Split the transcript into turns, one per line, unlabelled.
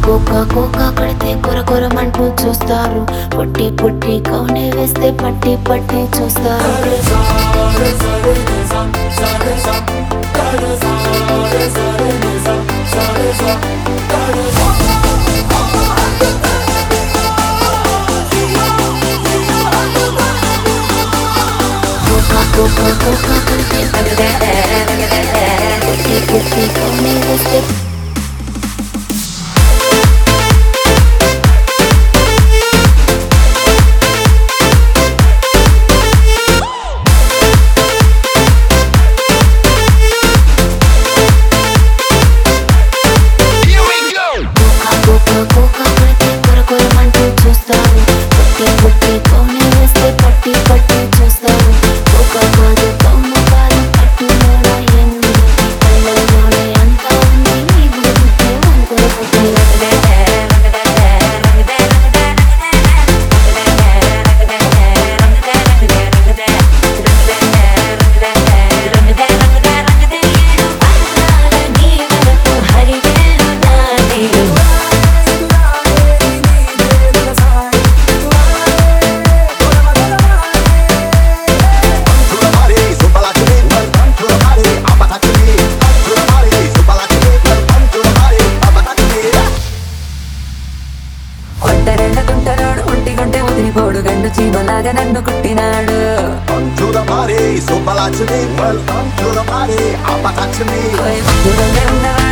కోక కోక కడితే కొర కొరమంటూ చూస్తారు పొట్టి పొట్టి కౌనే వేస్తే పట్టి పట్టి చూస్తారు కోక కోక కోక కడితే పొట్టి పొట్టి కౌనే వేస్తే కోక కోక కడితే కొర కొరమంటూ చూస్తారు పొట్టి పొట్టి కౌనే వేస్తే పట్టి పట్టి చూస్తారు కోక కాదు కౌమ కాదు పట్టులోన ఎన్ని కళ్ళలోన ఎంత ఉంది నీ బుద్ధి వంకర
ఒంటరెళ్ళ కుంటలోడు ఒంటి గుంటె వదిలిపోడు గండు చీమలాగా నన్ను కుట్టినాడు
To the party, super like to me. Welcome to the party, Abba to me.
ఓయ్ దూరంగా ఉన్నవాడు